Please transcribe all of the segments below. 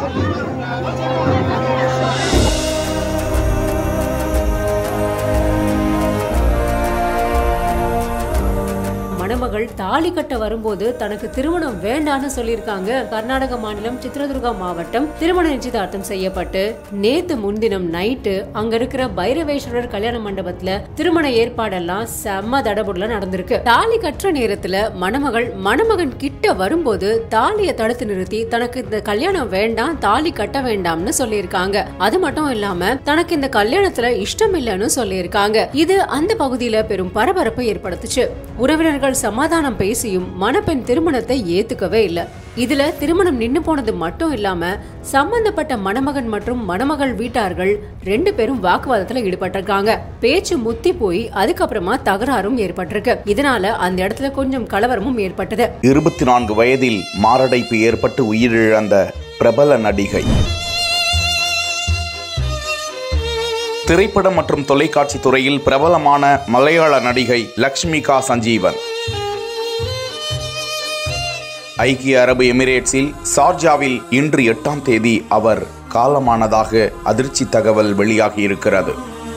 மணமகள் தாலி கட்ட வரும்போது தனக்கு திருமணம் வேண்டான்னு சொல்லியிருக்காங்க கர்நாடக மாநிலம் சித்ரதுர்கா மாவட்டம் திருமண நிச்சயதார்த்தம் செய்யப்பட்டு நேத்து முன்தினம் நைட்டு அங்க இருக்கிற பைரவேஸ்வரர் கல்யாண மண்டபத்துல திருமண ஏற்பாடெல்லாம் செம்ம தடபுடல நடந்திருக்கு தாலி கட்டுற நேரத்துல மணமகள் மணமகன் கிட்ட வரும்போது தாலியை தடுத்து நிறுத்தி தனக்கு இந்த கல்யாணம் வேண்டாம் தாலி கட்ட வேண்டாம்னு சொல்லியிருக்காங்க அது மட்டும் இல்லாம தனக்கு இந்த கல்யாணத்துல இஷ்டம் இல்லைன்னு சொல்லியிருக்காங்க இது அந்த பகுதியில பெரும் பரபரப்பை ஏற்படுத்துச்சு உறவினர்கள் சமாதானம் பேசியும் மணப்பெண் திருமணத்தை ஏத்துக்கவே இல்ல இதுல திருமணம் நின்னு போனது மட்டும் இல்லாம சம்பந்தப்பட்ட மணமகன் மற்றும் மணமகள் வீட்டார்கள் ரெண்டு பேரும் வாக்குவாதத்துல ஈடுபட்டிருக்காங்க பேச்சு முத்தி போய் அதுக்கப்புறமா தகராறும் ஏற்பட்டிருக்கு இதனால அந்த இடத்துல கொஞ்சம் கலவரமும் ஏற்பட்டது இருபத்தி நான்கு வயதில் மாரடைப்பு ஏற்பட்டு உயிரிழந்த பிரபல நடிகை திரைப்படம் மற்றும் தொலைக்காட்சி துறையில் பிரபலமான மலையாள நடிகை லக்ஷ்மிகா சஞ்சீவன் ஐக்கிய அரபு எமிரேட்ஸில் சார்ஜாவில் இன்று எட்டாம் தேதி அவர் காலமானதாக அதிர்ச்சி தகவல் வெளியாகி இருக்கிறது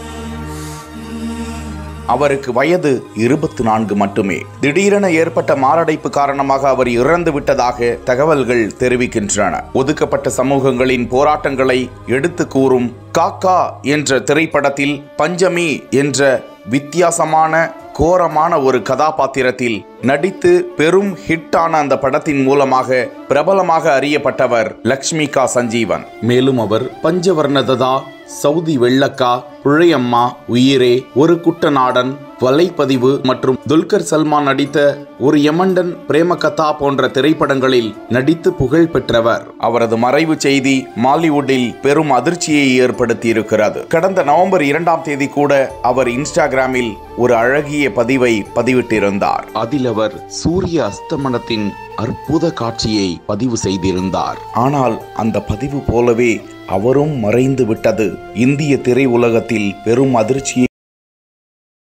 அவருக்கு வயது இருபத்தி நான்கு மட்டுமே திடீரென ஏற்பட்ட மாரடைப்பு காரணமாக அவர் இறந்து விட்டதாக தகவல்கள் தெரிவிக்கின்றன ஒதுக்கப்பட்ட சமூகங்களின் போராட்டங்களை எடுத்து கூறும் காக்கா என்ற திரைப்படத்தில் பஞ்சமி என்ற வித்தியாசமான கோரமான ஒரு கதாபாத்திரத்தில் நடித்து பெரும் ஹிட்டான அந்த படத்தின் மூலமாக பிரபலமாக அறியப்பட்டவர் லக்ஷ்மிகா சஞ்சீவன் மேலும் அவர் பஞ்சவர்ணததா சவுதி வெள்ளக்கா புழையம்மா உயிரே ஒரு குட்டநாடன் வலைப்பதிவு மற்றும் துல்கர் சல்மான் நடித்த ஒரு யமண்டன் பிரேமகதா போன்ற திரைப்படங்களில் நடித்து புகழ் பெற்றவர் அவரது மறைவு செய்தி மாலிவுட்டில் பெரும் அதிர்ச்சியை ஏற்படுத்தி இருக்கிறது கடந்த நவம்பர் இரண்டாம் தேதி கூட அவர் இன்ஸ்டாகிராமில் ஒரு அழகிய பதிவை பதிவிட்டிருந்தார் அதில் அவர் சூரிய அஸ்தமனத்தின் அற்புத காட்சியை பதிவு செய்திருந்தார் ஆனால் அந்த பதிவு போலவே அவரும் மறைந்து விட்டது இந்திய திரையுலகத்தில் பெரும் அதிர்ச்சியை